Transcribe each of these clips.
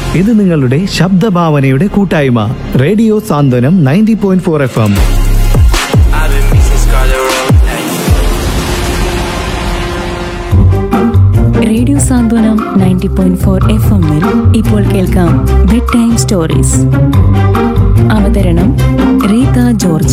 ഇത് നിങ്ങളുടെ ശബ്ദഭാവനയുടെ കൂട്ടായ്മ radio Santhwanam ninety point four F M I've been missing Scarlet Road. Radio Santhwanam ninety point four F എമ്മിൽ ഇപ്പോൾ കേൾക്കാം ബെഡ് ടൈം സ്റ്റോറീസ് അവതരണം റീത ജോർജ്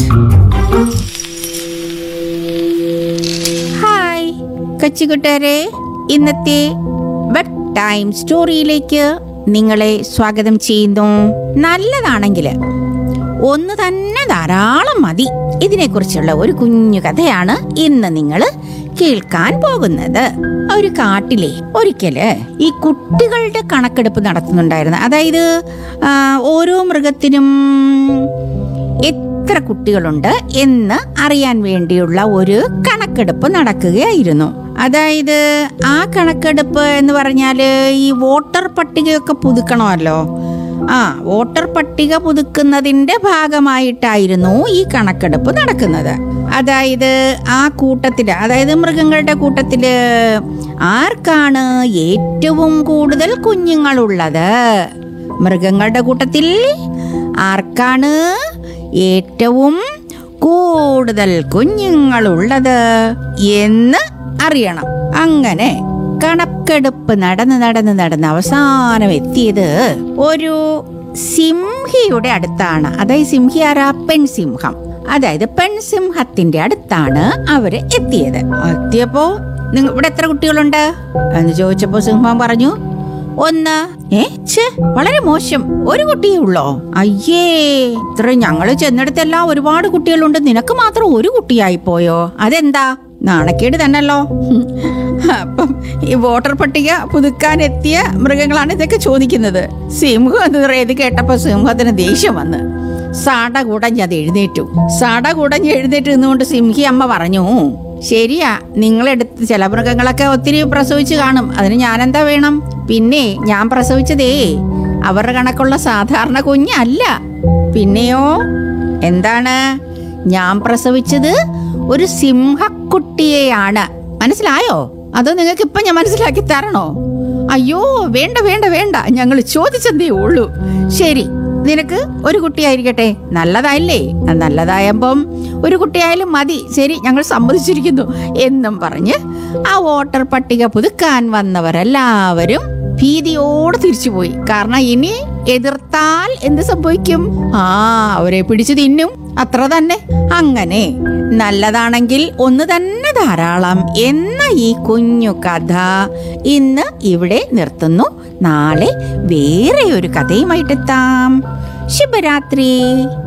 ഹായ് കൊച്ചുകുട്ടരെ ഇന്നത്തെ ബെഡ് ടൈം സ്റ്റോറിയിലേക്ക് നിങ്ങളെ സ്വാഗതം ചെയ്യുന്നു നല്ലതാണെങ്കിൽ ഒന്ന് തന്നെ ധാരാളം മതി ഇതിനെക്കുറിച്ചുള്ള ഒരു കുഞ്ഞു കഥയാണ് ഇന്ന് നിങ്ങൾ കേൾക്കാൻ പോകുന്നത് ഒരു കാട്ടിലെ ഒരിക്കല് ഈ കുട്ടികളുടെ കണക്കെടുപ്പ് നടത്തുന്നുണ്ടായിരുന്നു അതായത് ആ, ഓരോ മൃഗത്തിനും എത്ര കുട്ടികളുണ്ട് എന്ന് അറിയാൻ വേണ്ടിയുള്ള ഒരു കണക്കെടുപ്പ് നടക്കുകയായിരുന്നു അതായത് ആ കണക്കെടുപ്പ് എന്ന് പറഞ്ഞാൽ ഈ വോട്ടർ പട്ടികയൊക്കെ പുതുക്കണമല്ലോ ആ വോട്ടർ പട്ടിക പുതുക്കുന്നതിന്റെ ഭാഗമായിട്ടായിരുന്നു ഈ കണക്കെടുപ്പ് നടക്കുന്നത് അതായത് ആ കൂട്ടത്തില് അതായത് മൃഗങ്ങളുടെ കൂട്ടത്തില് ആർക്കാണ് ഏറ്റവും കൂടുതൽ കുഞ്ഞുങ്ങളുള്ളത് മൃഗങ്ങളുടെ കൂട്ടത്തിൽ ആർക്കാണ് ഏറ്റവും കൂടുതൽ കുഞ്ഞുങ്ങളുള്ളത് എന്ന് അറിയണം അങ്ങനെ കണക്കെടുപ്പ് നടന്ന് നടന്ന് നടന്ന് അവസാനം എത്തിയത് ഒരു സിംഹിയുടെ അടുത്താണ് അതായത് സിംഹി ആരാ പെൺസിംഹം അതായത് പെൺസിംഹത്തിന്റെ അടുത്താണ് അവര് എത്തിയത് എത്തിയപ്പോ നിങ്ങൾ ഇവിടെ എത്ര കുട്ടികളുണ്ട് എന്ന് ചോദിച്ചപ്പോ സിംഹം പറഞ്ഞു ഒന്ന് ഏ ഛേ വളരെ മോശം ഒരു കുട്ടിയേ ഉള്ളോ അയ്യേ ഇത്ര ഞങ്ങള് ചെന്നിടത്തെല്ലാം ഒരുപാട് കുട്ടികളുണ്ട് നിനക്ക് മാത്രം ഒരു കുട്ടിയായി പോയോ അതെന്താ നാണക്കേട് തന്നല്ലോ ഹും. അപ്പം ഈ വോട്ടർ പട്ടിക പുതുക്കാൻ എത്തിയ മൃഗങ്ങളാണ് ഇതൊക്കെ ചോദിക്കുന്നത് സിംഹം എന്ന് പറയുന്നത് കേട്ടപ്പോ സിംഹത്തിന് ദേഷ്യം വന്ന് സാട കുടഞ്ഞ് അത് എഴുന്നേറ്റു സാട കുടഞ്ഞ് എഴുന്നേറ്റ് നിന്നുകൊണ്ട് സിംഹി അമ്മ പറഞ്ഞു ശരിയാ നിങ്ങളെടുത്ത് ചില മൃഗങ്ങളൊക്കെ ഒത്തിരി പ്രസവിച്ച് കാണും അതിന് ഞാനെന്താ വേണം പിന്നെ ഞാൻ പ്രസവിച്ചതേ അവരുടെ കണക്കുള്ള സാധാരണ കുഞ്ഞല്ല പിന്നെയോ എന്താണ് ഞാൻ പ്രസവിച്ചത് ഒരു സിംഹക്കുട്ടിയെയാണ് മനസ്സിലായോ അതോ നിങ്ങൾക്ക് ഇപ്പൊ ഞാൻ മനസ്സിലാക്കി തരണോ അയ്യോ വേണ്ട വേണ്ട വേണ്ട ഞങ്ങൾ ചോദിച്ചതേ ഉള്ളൂ ശരി നിനക്ക് ഒരു കുട്ടിയായിരിക്കട്ടെ നല്ലതായില്ലേ ആ, നല്ലതായപ്പം ഒരു കുട്ടിയായാലും മതി ശരി ഞങ്ങൾ സമ്മതിച്ചിരിക്കുന്നു എന്നും പറഞ്ഞ് ആ വോട്ടർ പട്ടിക പുതുക്കാൻ വന്നവരെല്ലാവരും ഭീതിയോടെ തിരിച്ചുപോയി കാരണം ഇനി എതിർത്താൽ എന്ത് സംഭവിക്കും ആ അവരെ പിടിച്ചു തിന്നും അത്ര തന്നെ അങ്ങനെ നല്ലതാണെങ്കിൽ ഒന്ന് തന്നെ ധാരാളം എന്ന ഈ കുഞ്ഞു കഥ ഇന്ന് ഇവിടെ നിർത്തുന്നു നാളെ വേറെ ഒരു കഥയുമായിട്ടെത്താം ശുഭരാത്രി